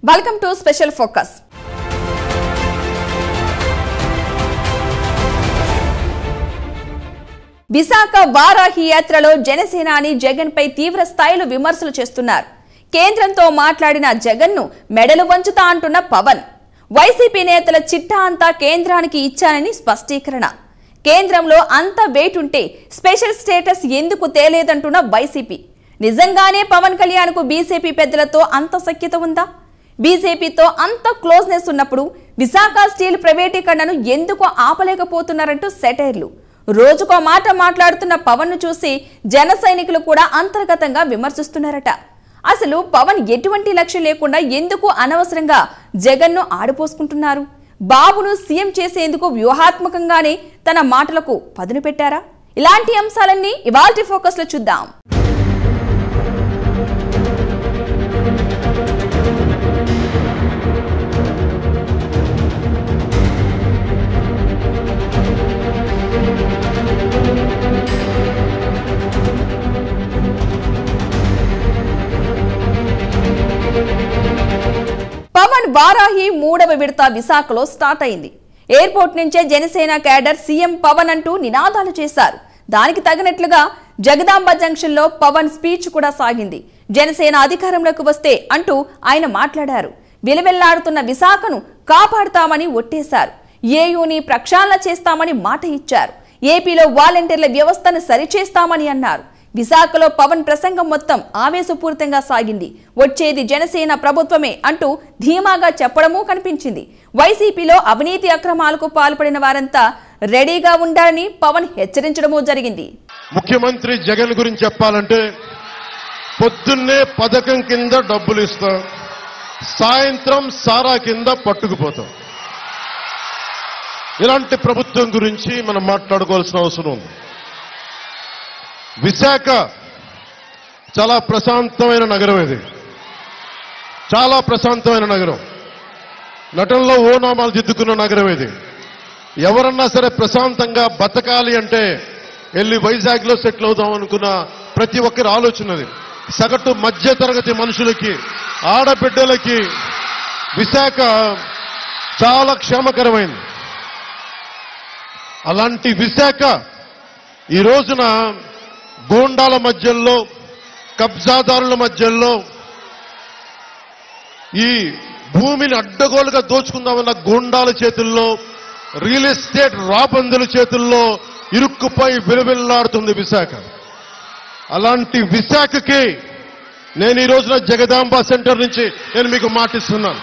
Welcome to special focus Visakha Varahi యాత్రలో జనసేనాని జగన్ పై తీవ్ర స్థాయిలో విమర్శలు చేస్తున్నారు కేంద్రంతో మాట్లాడిన జగన్ ను మెడలు వంచుతా అంటున్న పవన్ వైసీపీ నేతల చిట్టా అంతా కేంద్రానికి ఇచ్చానని స్పష్టీకరణ కేంద్రంలో అంత వెయిట్ ఉంటే స్పెషల్ స్టేటస్ ఎందుకు తేలేదంటున్న వైసీపీ నిజంగానే పవన్ కళ్యాణ్ కు బీజేపీ పెద్దలతో అంత సఖ్యత ఉందా బీజేపీతో అంత క్లోజ్నెస్ ఉన్నప్పుడు విశాఖ స్టీల్ ప్రైవేటీకరణను ఎందుకు ఆపలేకపోతున్నారంటూ సెటైర్లు రోజుకో మాట మాట్లాడుతున్న పవన్ ను చూసి జన సైనికులు కూడా అంతర్గతంగా విమర్శిస్తున్నారట అసలు పవన్ ఎటువంటి లక్ష్యం లేకుండా ఎందుకు అనవసరంగా జగన్ ను ఆడిపోసుకుంటున్నారు బాబును సీఎం చేసేందుకు వ్యూహాత్మకంగానే తన మాటలకు పదును పెట్టారా ఇలాంటి అంశాలన్నీ ఇవాల్టి ఫోకస్ లో చూద్దాం పవన్ వారాహి మూడవ విడత విశాఖలో స్టార్ట్ అయింది ఎయిర్పోర్ట్ నుంచే జనసేన క్యాడర్ సీఎం పవన్ అంటూ నినాదాలు చేశారు దానికి తగినట్లుగా జగదాంబ జంక్షన్ లో పవన్ స్పీచ్ కూడా సాగింది జనసేన అధికారంలోకి వస్తే అంటూ ఆయన మాట్లాడారు విలవెల్లాడుతున్న విశాఖను కాపాడుతామని ఒట్టేశారు ఏయూని ప్రక్షాళన చేస్తామని మాట ఇచ్చారు ఏపీలో వాలంటీర్ల వ్యవస్థను సరిచేస్తామని అన్నారు విశాఖలో పవన్ ప్రసంగం మొత్తం ఆవేశపూరితంగా సాగింది వచ్చేది జనసేన ప్రభుత్వమే అంటూ ధీమాగా చెప్పడమూ కనిపించింది వైసీపీలో అవినీతి అక్రమాలకు పాల్పడిన వారంతా రెడీగా ఉండాలని పవన్ హెచ్చరించడమూ జరిగింది ముఖ్యమంత్రి జగన్ గురించి చెప్పాలంటే పొద్దున్నే పథకం కింద డబ్బులు ఇస్తాం సాయంత్రం సారా కింద పట్టుకుపోతాం ఇలాంటి ప్రభుత్వం గురించి మనం మాట్లాడుకోవాల్సిన అవసరం ఉంది విశాఖ చాలా ప్రశాంతమైన నగరం ఇది చాలా ప్రశాంతమైన నగరం నటనలో ఓనామాలు దిద్దుకున్న నగరం ఇది ఎవరన్నా సరే ప్రశాంతంగా బతకాలి అంటే వెళ్ళి వైజాగ్ లో సెటిల్ అవుదాం అనుకున్న ప్రతి ఒక్కరి ఆలోచనది సగటు మధ్య తరగతి మనుషులకి ఆడబిడ్డలకి విశాఖ చాలా క్షేమకరమైంది అలాంటి విశాఖ ఈ రోజున గూండాల మధ్యలో కబ్జాదారుల మధ్యలో ఈ భూమిని అడ్డగోలుగా దోచుకుందామన్న గూండాల చేతుల్లో రియల్ ఎస్టేట్ రాబందుల చేతుల్లో ఇరుక్కుపోయి విలువిల్లాడుతుంది విశాఖ అలాంటి విశాఖకి నేను ఈ రోజున జగదాంబ సెంటర్ నుంచి నేను మీకు మాటిస్తున్నాను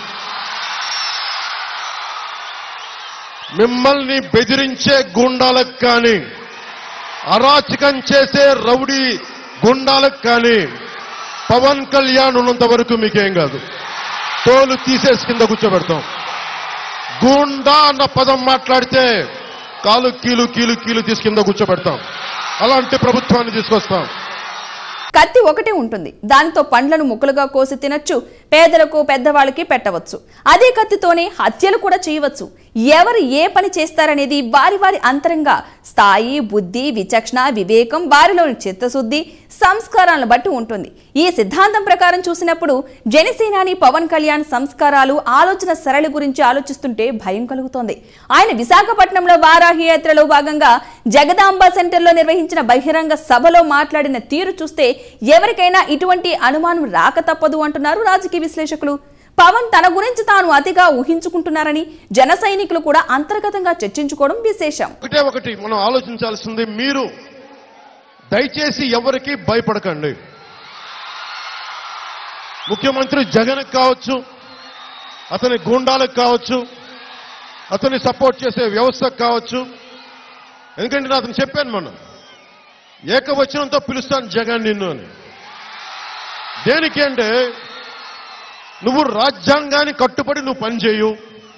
మిమ్మల్ని బెదిరించే గుండాలకు కానీ అరాచకం చేసే రౌడీ గుండాలకు కానీ పవన్ కళ్యాణ్ ఉన్నంత వరకు మీకేం కాదు తోలు తీసేసి కింద కూర్చోబెడతాం గూండా అన్న పదం మాట్లాడితే కాలు కీలు కీలు కీలు తీసి కింద కూర్చోబెడతాం అలాంటి ప్రభుత్వాన్ని తీసుకొస్తాం కత్తి ఒకటే ఉంటుంది దానితో పండ్లను ముక్కలుగా కోసి తినచ్చు పేదలకు పెద్దవాళ్ళకి పెట్టవచ్చు అదే కత్తితోనే హత్యలు కూడా చేయవచ్చు ఎవరు ఏ పని చేస్తారనేది వారి వారి అంతరంగా స్థాయి బుద్ధి విచక్షణ వివేకం వారిలోని చిత్తశుద్ధి సంస్కారాలను బట్టి ఉంటుంది ఈ సిద్ధాంతం ప్రకారం చూసినప్పుడు జనసేనాని పవన్ కళ్యాణ్ సంస్కారాలు ఆలోచన సరళి గురించి ఆలోచిస్తుంటే భయం కలుగుతోంది ఆయన విశాఖపట్నంలో వారాహి యాత్రలో భాగంగా జగదాంబ సెంటర్లో నిర్వహించిన బహిరంగ సభలో మాట్లాడిన తీరు చూస్తే ఎవరికైనా ఇటువంటి అనుమానం రాక తప్పదు అంటున్నారు రాజకీయ విశ్లేషకులు పవన్ తన గురించి తాను అతిగా ఊహించుకుంటున్నారని జన సైనికులు కూడా అంతర్గతంగా చర్చించుకోవడం విశేషం ఒకటే ఒకటి మనం ఆలోచించాల్సింది మీరు దయచేసి ఎవరికి భయపడకండి ముఖ్యమంత్రి జగన్ కావచ్చు అతని గూండాలకు కావచ్చు అతన్ని సపోర్ట్ చేసే వ్యవస్థకు కావచ్చు ఎందుకంటే నేను అతను చెప్పాను మనం ఏకవచనంతో పిలుస్తాను జగన్ నిన్ను అని దేనికి అంటే నువ్వు రాజ్యాంగాన్ని కట్టుబడి నువ్వు పనిచేయు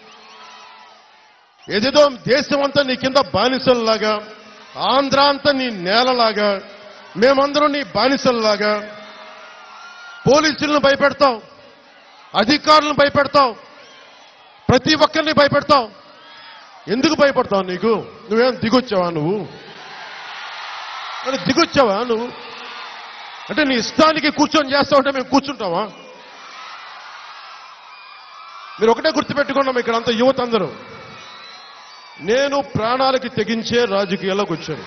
ఏదేదో దేశం అంతా నీ కింద బానిసల్లాగా ఆంధ్ర అంతా నీ నేలలాగా మేమందరం నీ బానిసల్లాగా పోలీసులను భయపెడతావు అధికారులను భయపెడతావు ప్రతి ఒక్కరిని భయపెడతావు ఎందుకు భయపడతావు నీకు నువ్వేం దిగొచ్చావా నువ్వు అని దిగొచ్చావా నువ్వు అంటే నీ ఇష్టానికి కూర్చొని చేస్తావంటే మేము కూర్చుంటావా మీరు ఒకటే గుర్తుపెట్టుకున్నాం ఇక్కడ అంత యువత అందరూ నేను ప్రాణాలకి తెగించే రాజకీయాల్లోకి వచ్చాను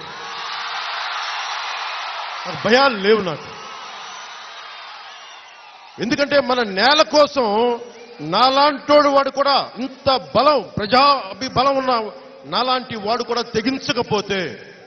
నాకు భయాలు లేవు నాకు ఎందుకంటే మన నేల కోసం నాలాంటోడు వాడు కూడా ఇంత బలం ప్రజా బలం ఉన్న నాలాంటి వాడు కూడా తెగించకపోతే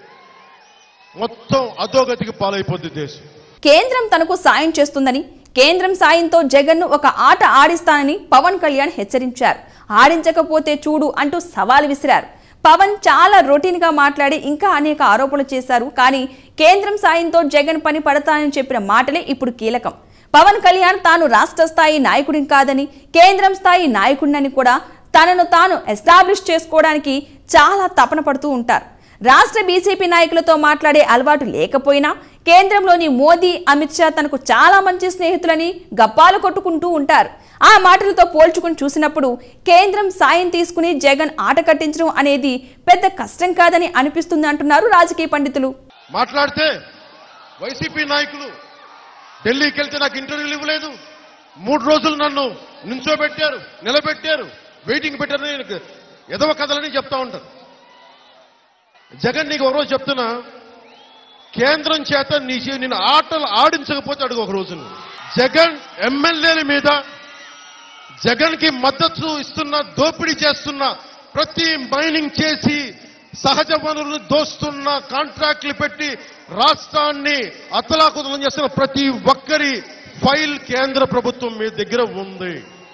మొత్తం అధోగతికి పాలైపోద్ది దేశం కేంద్రం తనకు సాయం చేస్తుందని కేంద్రం సాయంతో జగన్ను ఒక ఆట ఆడిస్తానని పవన్ కళ్యాణ్ హెచ్చరించారు ఆడించకపోతే చూడు అంటూ సవాల్ విసిరారు పవన్ చాలా రొటీన్ గా మాట్లాడి ఇంకా అనేక ఆరోపణలు చేశారు కానీ కేంద్రం సాయంతో జగన్ పని పడతానని చెప్పిన మాటలే ఇప్పుడు కీలకం పవన్ కళ్యాణ్ తాను రాష్ట్ర స్థాయి నాయకుడిని కాదని కేంద్రం స్థాయి నాయకుడినని కూడా తనను తాను ఎస్టాబ్లిష్ చేసుకోవడానికి చాలా తపన పడుతూ ఉంటారు రాష్ట్ర బీజేపీ నాయకులతో మాట్లాడే అలవాటు లేకపోయినా కేంద్రంలోని మోదీ అమిత్ షా తనకు చాలా మంచి స్నేహితులని గప్పాలు కొట్టుకుంటూ ఉంటారు ఆ మాటలతో పోల్చుకుని చూసినప్పుడు కేంద్రం సాయం తీసుకుని జగన్ ఆట కట్టించడం అనేది పెద్ద కష్టం కాదని అనిపిస్తుంది అంటున్నారు రాజకీయ పండితులు మాట్లాడితే వైసీపీ నాయకులు ఢిల్లీకి వెళ్తే నాకు ఇంటర్వ్యూలు ఇవ్వలేదు మూడు రోజులు నన్ను నించోబెట్టారు నిలబెట్టారు వెయిటింగ్ పెట్టారు నేను ఎదవ కథలని చెప్తా ఉంటారు జగన్ నీకు ఒకరోజు చెప్తున్నా కేంద్రం చేత నీ చే- నేను ఆటలు ఆడించకపోతే అడుగు ఒక రోజు నువ్వు. జగన్ ఎమ్మెల్యేల మీద జగన్ కి మద్దతు ఇస్తున్న దోపిడీ చేస్తున్న ప్రతి మైనింగ్ చేసి సహజ వనరులు దోస్తున్న కాంట్రాక్ట్లు పెట్టి రాష్ట్రాన్ని అతలాకుతలం చేస్తున్న ప్రతి ఒక్కరి ఫైల్ కేంద్ర ప్రభుత్వం మీ దగ్గర ఉంది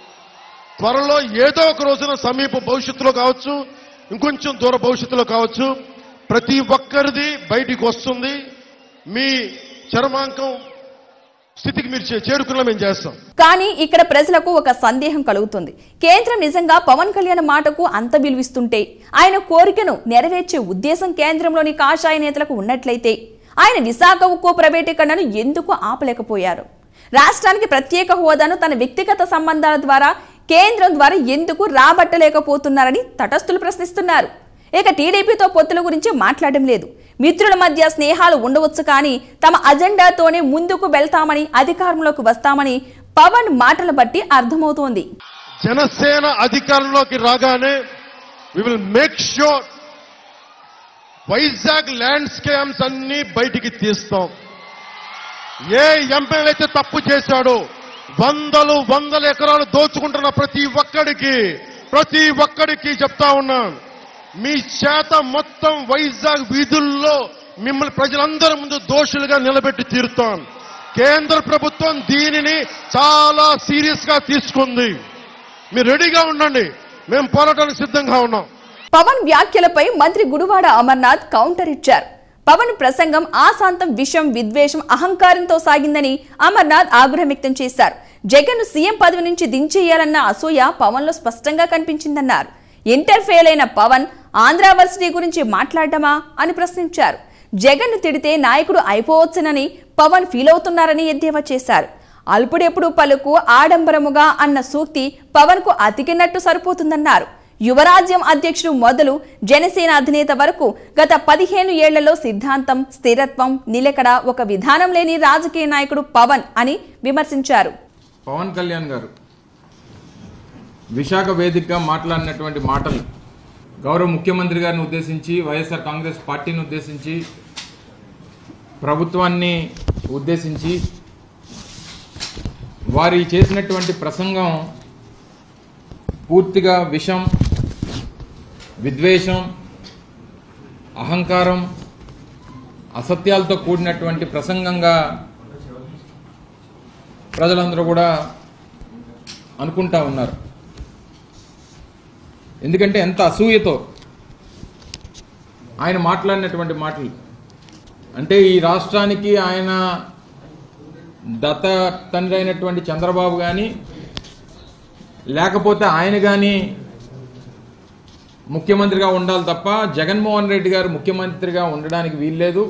త్వరలో ఏదో ఒక రోజున సమీప భవిష్యత్తులో కావచ్చు ఇంకొంచెం దూర భవిష్యత్తులో కావచ్చు ప్రతి ఒక్కరిది బయటికి వస్తుంది మీ చర్మాంకం స్థితికి మీరు చే- చేరుకున్నా మేము చేస్తాం కానీ ఇక్కడ ప్రజలకు ఒక సందేహం కలుగుతుంది కేంద్రం నిజంగా పవన్ కళ్యాణ్ మాటకు అంత విలువిస్తుంటే ఆయన కోరికను నెరవేర్చే ఉద్దేశం కేంద్రంలోని కాషాయ నేతలకు ఉన్నట్లయితే ఆయన విశాఖ ఉక్కు ప్రైవేటీకరణను ఎందుకు ఆపలేకపోయారు రాష్ట్రానికి ప్రత్యేక హోదాను తన వ్యక్తిగత సంబంధాల ద్వారా కేంద్రం ద్వారా ఎందుకు రాబట్టలేకపోతున్నారని తటస్థులు ప్రశ్నిస్తున్నారు ఇక టీడీపీతో పొత్తుల గురించి మాట్లాడడం లేదు మిత్రుల మధ్య స్నేహాలు ఉండవచ్చు కానీ తమ అజెండాతోనే ముందుకు వెళ్తామని అధికారంలోకి వస్తామని పవన్ మాటల బట్టి అర్థమవుతోంది జనసేన అధికారంలోకి రాగానే we will make sure Vizag land scams అన్ని బయటికి తీస్తాం ఏ ఎమ్మెల్యే అయితే తప్పు చేశాడో వందలు వందల ఎకరాలు దోచుకుంటున్న ప్రతి ఒక్కడికి ప్రతి ఒక్కడికి చెప్తా ఉన్నాను మీ చేత మొత్తం వైజాగ్ వీధుల్లో మిమ్మల్ని ప్రజలందరి ముందు దోషులుగా నిలబెట్టి తీరుతాం కేంద్ర ప్రభుత్వం దీనిని చాలా సీరియస్ గా తీసుకుంది మీరు రెడీగా ఉండండి మేము పోరాటానికి సిద్ధంగా ఉన్నాం పవన్ వ్యాఖ్యలపై మంత్రి గుడివాడ అమర్నాథ్ కౌంటర్ ఇచ్చారు పవన్ ప్రసంగం ఆశాంతం విషం విద్వేషం అహంకారంతో సాగిందని అమర్నాథ్ ఆగ్రహం వ్యక్తం చేశారు జగన్ సీఎం పదవి నుంచి దించేయాలన్న అసూయ పవన్ లో స్పష్టంగా కనిపించిందన్నారు ఇంటర్ ఫెయిల్ అయిన పవన్ ఆంధ్ర వర్సిటీ గురించి మాట్లాడటమా అని ప్రశ్నించారు జగన్ తిడితే నాయకుడు అయిపోవచ్చునని పవన్ ఫీల్ అవుతున్నారని ఎద్దేవా చేశారు అల్పుడెప్పుడు పలుకు ఆడంబరముగా అన్న సూక్తి పవన్ కు అతికినట్టు సరిపోతుందన్నారు యువరాజ్యం అధ్యక్షుడు మొదలు జనసేన అధినేత వరకు గత పదిహేను ఏళ్లలో సిద్ధాంతం స్థిరత్వం నిలకడ ఒక విధానం లేని రాజకీయ నాయకుడు పవన్ అని విమర్శించారు పవన్ కళ్యాణ్ గారు విశాఖ వేదికగా మాట్లాడినటువంటి మాటలు గౌరవ ముఖ్యమంత్రి గారిని ఉద్దేశించి వైఎస్ఆర్ కాంగ్రెస్ పార్టీని ఉద్దేశించి ప్రభుత్వాన్ని ఉద్దేశించి వారి చేసినటువంటి ప్రసంగం పూర్తిగా విషం విద్వేషం అహంకారం అసత్యాలతో కూడినటువంటి ప్రసంగంగా ప్రజలందరూ కూడా అనుకుంటా ఉన్నారు ఎందుకంటే ఎంత అసూయతో ఆయన మాట్లాడినటువంటి మాటలు అంటే ఈ రాష్ట్రానికి ఆయన దత్త తండ్రి అయినటువంటి చంద్రబాబు కానీ లేకపోతే ఆయన కానీ ముఖ్యమంత్రిగా ఉండాలి తప్ప జగన్మోహన్ రెడ్డి గారు ముఖ్యమంత్రిగా ఉండడానికి వీల్లేదు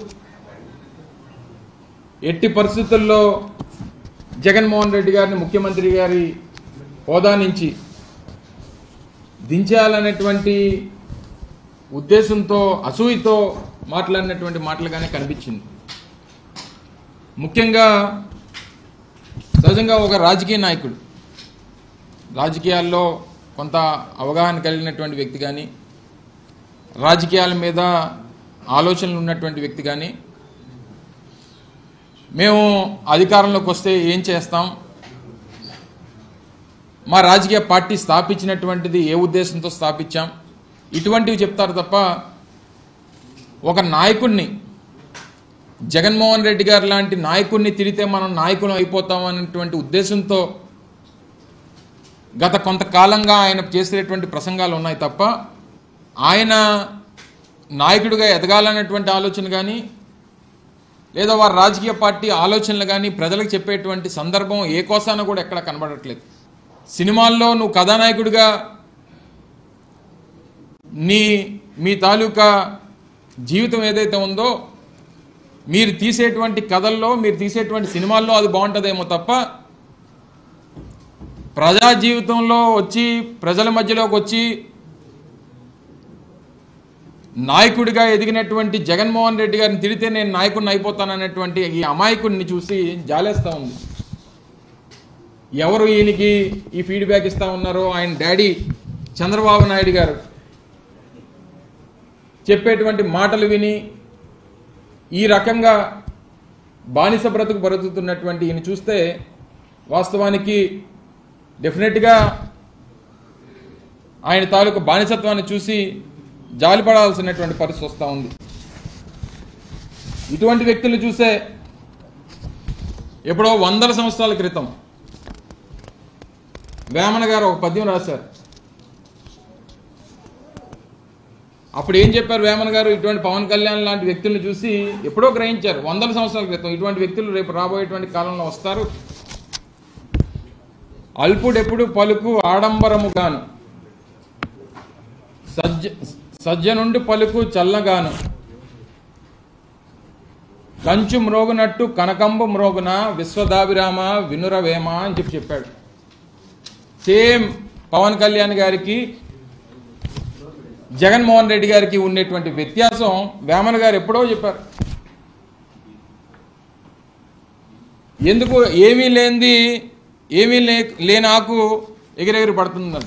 ఎట్టి పరిస్థితుల్లో జగన్మోహన్ రెడ్డి గారిని ముఖ్యమంత్రి గారి హోదా నుంచి దించేయాలనేటువంటి ఉద్దేశంతో అసూయతో మాట్లాడినటువంటి మాటలుగానే కనిపించింది ముఖ్యంగా సహజంగా ఒక రాజకీయ నాయకుడు రాజకీయాల్లో కొంత అవగాహన కలిగినటువంటి వ్యక్తి కానీ రాజకీయాల మీద ఆలోచనలు ఉన్నటువంటి వ్యక్తి కానీ మేము అధికారంలోకి వస్తే ఏం చేస్తాం మా రాజకీయ పార్టీ స్థాపించినటువంటిది ఏ ఉద్దేశంతో స్థాపించాం ఇటువంటివి చెప్తారు తప్ప ఒక నాయకుడిని జగన్మోహన్ రెడ్డి గారు లాంటి నాయకుడిని తిరిగితే మనం నాయకులం అయిపోతాం అనేటువంటి ఉద్దేశంతో గత కొంతకాలంగా ఆయన చేసేటువంటి ప్రసంగాలు ఉన్నాయి తప్ప ఆయన నాయకుడిగా ఎదగాలనేటువంటి ఆలోచన కానీ లేదా వారి రాజకీయ పార్టీ ఆలోచనలు కానీ ప్రజలకు చెప్పేటువంటి సందర్భం ఏ కోసాన కూడా ఎక్కడ కనబడట్లేదు సినిమాల్లో నువ్వు కథానాయకుడిగా నీ మీ తాలూకా జీవితం ఏదైతే ఉందో మీరు తీసేటువంటి కథల్లో మీరు తీసేటువంటి సినిమాల్లో అది బాగుంటుందేమో తప్ప ప్రజా జీవితంలో వచ్చి ప్రజల మధ్యలోకి వచ్చి నాయకుడిగా ఎదిగినటువంటి జగన్మోహన్ రెడ్డి గారిని తిడితే నేను నాయకుడిని అయిపోతాననేటువంటి ఈ అమాయకుడిని చూసి జాలేస్తూ ఉంది ఎవరు ఈయనకి ఈ ఫీడ్బ్యాక్ ఇస్తా ఉన్నారో ఆయన డాడీ చంద్రబాబు నాయుడు గారు చెప్పేటువంటి మాటలు విని ఈ రకంగా బానిస బ్రతుకు బ్రతుకుతున్నటువంటి ఈయన చూస్తే వాస్తవానికి డెఫినెట్గా ఆయన తాలూకు బానిసత్వాన్ని చూసి జాలిపడాల్సినటువంటి పరిస్థితి వస్తూ ఉంది ఇటువంటి వ్యక్తులు చూసే ఎప్పుడో వందల సంవత్సరాల క్రితం వేమన గారు ఒక పద్యం రాశారు అప్పుడు ఏం చెప్పారు వేమన గారు ఇటువంటి పవన్ కళ్యాణ్ లాంటి వ్యక్తులను చూసి ఎప్పుడో గ్రహించారు వందల సంవత్సరాల క్రితం ఇటువంటి వ్యక్తులు రేపు రాబోయేటువంటి కాలంలో వస్తారు అల్పుడెప్పుడు పలుకు ఆడంబరముగాను సజ్జ సజ్జ నుండి పలుకు చల్లగాను కంచు మ్రోగునట్టు కనకంబు మ్రోగున విశ్వదాభిరామ వినురవేమ అని చెప్పి చెప్పాడు సేమ్ పవన్ కళ్యాణ్ గారికి జగన్మోహన్ రెడ్డి గారికి ఉండేటువంటి వ్యత్యాసం వేమన గారు ఎప్పుడో చెప్పారు ఎందుకు ఏమీ లేనిది ఏమీ లే లేని ఆకు ఎగిరెగిరి పడుతుందంట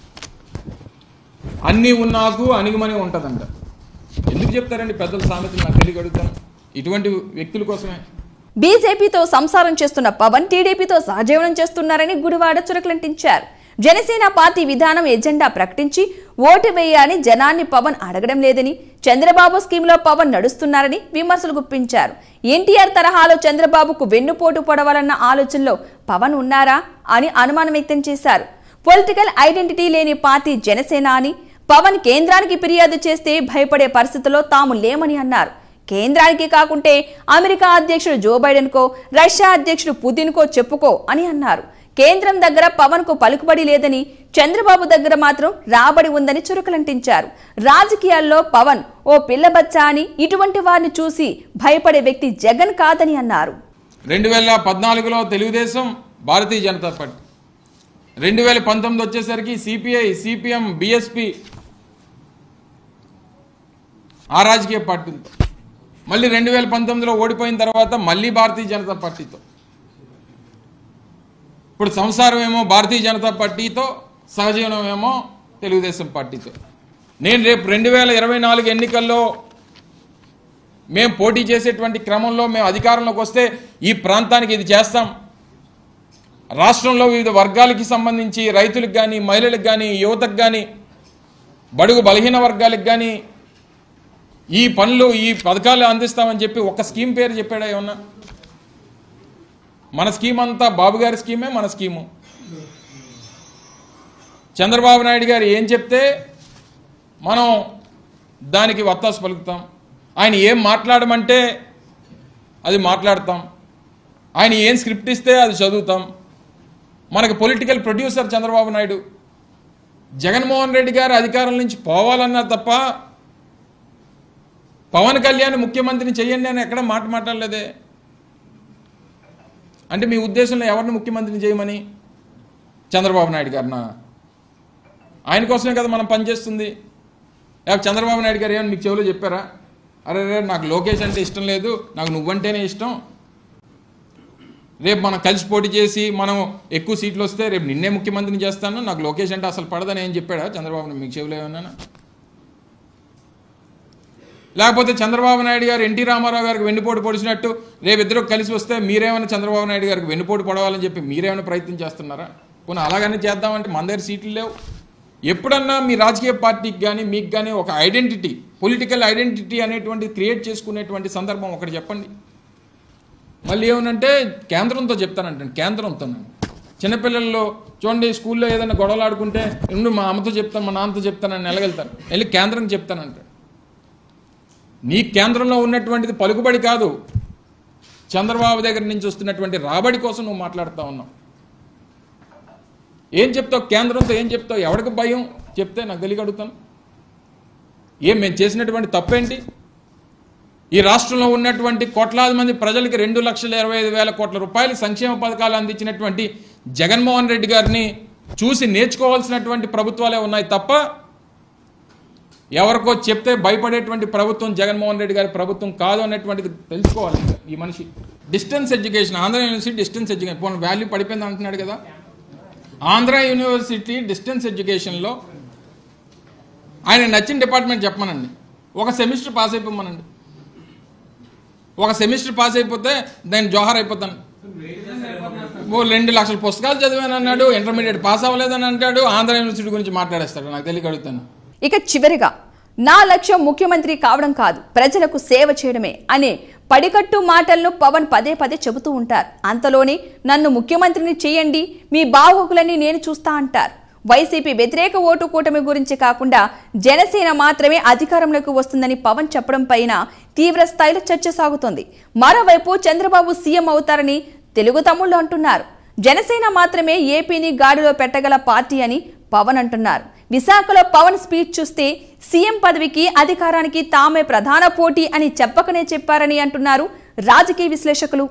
అన్నీ ఉన్న ఆకు అణిగిమని ఉంటుందంట ఎందుకు చెప్తారండి పెద్దల సామెతలు నాకు తెలియ అడుగుతాను ఇటువంటి వ్యక్తుల కోసమే బీజేపీతో సంసారం చేస్తున్న పవన్ టీడీపీతో సహజీవనం చేస్తున్నారని గుడివాడ చురకలంటించారు జనసేన పార్టీ విధానం ఎజెండా ప్రకటించి ఓటు వేయాలని జనాన్ని పవన్ అడగడం లేదని చంద్రబాబు స్కీమ్లో పవన్ నడుస్తున్నారని విమర్శలు గుప్పించారు ఎన్టీఆర్ తరహాలో చంద్రబాబుకు వెన్నుపోటు పొడవాలన్న ఆలోచనలో పవన్ ఉన్నారా అని అనుమానం వ్యక్తం చేశారు పొలిటికల్ ఐడెంటిటీ లేని పార్టీ జనసేన అని పవన్ కేంద్రానికి ఫిర్యాదు చేస్తే భయపడే పరిస్థితిలో తాము లేమని అన్నారు కేంద్రానికి కాకుంటే అమెరికా అధ్యక్షుడు జో బైడెన్ కో రష్యా అధ్యక్షుడు పుతిన్ కో చెప్పుకో అని అన్నారు కేంద్రం దగ్గర పవన్ కు పలుకుబడి లేదని చంద్రబాబు దగ్గర మాత్రం రాబడి ఉందని చురుకలంటించారు రాజకీయాల్లో పవన్ ఓ పిల్లబచ్చా అని ఇటువంటి వారిని చూసి భయపడే వ్యక్తి జగన్ కాదని అన్నారు రెండు వేల పద్నాలుగులో తెలుగుదేశం భారతీయ జనతా పార్టీ రెండు వేల పంతొమ్మిది వచ్చేసరికి సిపిఐ సిపిఎం బిఎస్పి ఆ రాజకీయ పార్టీలతో మళ్ళీ రెండు వేల పంతొమ్మిదిలో ఓడిపోయిన తర్వాత మళ్ళీ భారతీయ జనతా పార్టీతో ఇప్పుడు సంసారం ఏమో భారతీయ జనతా పార్టీతో సహజీవనం ఏమో తెలుగుదేశం పార్టీతో నేను రేపు రెండు వేల ఇరవై నాలుగు ఎన్నికల్లో మేము పోటీ చేసేటువంటి క్రమంలో మేము అధికారంలోకి వస్తే ఈ ప్రాంతానికి ఇది చేస్తాం రాష్ట్రంలో వివిధ వర్గాలకి సంబంధించి రైతులకు కానీ మహిళలకు కానీ యువతకు కానీ బడుగు బలహీన వర్గాలకు కానీ ఈ పనులు ఈ పథకాలు అందిస్తామని చెప్పి ఒక స్కీమ్ పేరు చెప్పాడా ఏమన్నా మన స్కీమ్ అంతా బాబు గారి స్కీమే మన స్కీము చంద్రబాబు నాయుడు గారు ఏం చెప్తే మనం దానికి వత్తాసు పలుకుతాం ఆయన ఏం మాట్లాడమంటే అది మాట్లాడతాం ఆయన ఏం స్క్రిప్ట్ ఇస్తే అది చదువుతాం మనకు పొలిటికల్ ప్రొడ్యూసర్ చంద్రబాబు నాయుడు జగన్మోహన్ రెడ్డి గారు అధికారం నుంచి పోవాలన్నా తప్ప పవన్ కళ్యాణ్ ముఖ్యమంత్రిని చెయ్యండి అని ఎక్కడ మాట మాట్లాడలేదే అంటే మీ ఉద్దేశంలో ఎవరిని ముఖ్యమంత్రిని చేయమని చంద్రబాబు నాయుడు గారినా ఆయన కోసమే కదా మనం పనిచేస్తుంది లేకపోతే చంద్రబాబు నాయుడు గారు ఏమని మీకు చెవిలో చెప్పారా అరే రే నాకు లోకేష్ అంటే ఇష్టం లేదు నాకు నువ్వంటేనే ఇష్టం రేపు మనం కలిసి పోటీ చేసి మనం ఎక్కువ సీట్లు వస్తే రేపు నిన్నే ముఖ్యమంత్రిని చేస్తాను నాకు లోకేష్ అంటే అసలు పడదని ఏం చెప్పాడా చంద్రబాబు నాయుడు? మీకు చెవిలో ఏమన్నా లేకపోతే చంద్రబాబు నాయుడు గారు ఎన్టీ రామారావు గారికి వెన్నుపోటు పొడిచినట్టు రేపు ఇద్దరు కలిసి వస్తే మీరేమైనా చంద్రబాబు నాయుడు గారికి వెన్నుపోటు పడవాలని చెప్పి మీరేమైనా ప్రయత్నం చేస్తున్నారా పోనీ అలాగనే చేద్దామంటే మన దగ్గర సీట్లు లేవు ఎప్పుడన్నా మీ రాజకీయ పార్టీకి కానీ మీకు కానీ ఒక ఐడెంటిటీ పొలిటికల్ ఐడెంటిటీ అనేటువంటి క్రియేట్ చేసుకునేటువంటి సందర్భం ఒకటి చెప్పండి మళ్ళీ ఏమనంటే కేంద్రంతో చెప్తానంటే కేంద్రంతో చిన్నపిల్లల్లో చూడండి స్కూల్లో ఏదైనా గొడవలు ఆడుకుంటే ఉండు మా అమ్మతో చెప్తాను మా నాన్నతో చెప్తానని నెలగెళ్తాను వెళ్ళి కేంద్రం చెప్తానంటే నీ కేంద్రంలో ఉన్నటువంటిది పలుకుబడి కాదు చంద్రబాబు దగ్గర నుంచి వస్తున్నటువంటి రాబడి కోసం నువ్వు మాట్లాడుతూ ఉన్నావు ఏం చెప్తావు కేంద్రంతో ఏం చెప్తావు ఎవరికి భయం చెప్తే నాకు తెలియ అడుగుతాను ఏం మేము చేసినటువంటి తప్పేంటి ఈ రాష్ట్రంలో ఉన్నటువంటి కోట్లాది మంది ప్రజలకి రెండు లక్షల ఇరవై ఐదు వేల కోట్ల రూపాయలు సంక్షేమ పథకాలు అందించినటువంటి జగన్మోహన్ రెడ్డి గారిని చూసి నేర్చుకోవాల్సినటువంటి ప్రభుత్వాలే ఉన్నాయి తప్ప ఎవరికో చెప్తే భయపడేటువంటి ప్రభుత్వం జగన్మోహన్ రెడ్డి గారి ప్రభుత్వం కాదు అనేటువంటిది తెలుసుకోవాలి ఈ మనిషి distance education Andhra university distance education పోనీ వాల్యూ పడిపోయింది అంటున్నాడు కదా ఆంధ్ర యూనివర్సిటీ డిస్టెన్స్ ఎడ్యుకేషన్లో ఆయన నచ్చిన డిపార్ట్మెంట్ చెప్పమనండి ఒక సెమిస్టర్ పాస్ అయిపోమనండి ఒక సెమిస్టర్ పాస్ అయిపోతే నేను జోహార్ అయిపోతాను ఓ రెండు లక్షల పుస్తకాలు చదివాను అన్నాడు ఇంటర్మీడియట్ పాస్ అవ్వలేదని అంటాడు ఆంధ్ర యూనివర్సిటీ గురించి మాట్లాడేస్తాడు నాకు తెలియక అడుగుతాను ఇక చివరిగా నా లక్ష్యం ముఖ్యమంత్రి కావడం కాదు ప్రజలకు సేవ చేయడమే అనే పడికట్టు మాటలను పవన్ పదే పదే చెబుతూ ఉంటారు అంతలోనే నన్ను ముఖ్యమంత్రిని చేయండి మీ బాహోగులని నేను చూస్తా అంటారు వైసీపీ వ్యతిరేక ఓటు కూటమి గురించి కాకుండా జనసేన మాత్రమే అధికారంలోకి వస్తుందని పవన్ చెప్పడం పైన తీవ్ర స్థాయిలో చర్చ సాగుతోంది మరోవైపు చంద్రబాబు సీఎం అవుతారని తెలుగు తమ్ముళ్ళు అంటున్నారు జనసేన మాత్రమే ఏపీని గాడిలో పెట్టగల పార్టీ అని పవన్ అంటున్నారు విశాఖలో పవన్ స్పీచ్ చూస్తే సీఎం పదవికి అధికారానికి తామే ప్రధాన పోటీ అని చెప్పకనే చెప్పారని అంటున్నారు రాజకీయ విశ్లేషకులు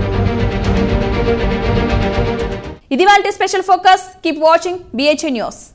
ఇది వాళ్ళ special focus keep watching BHA news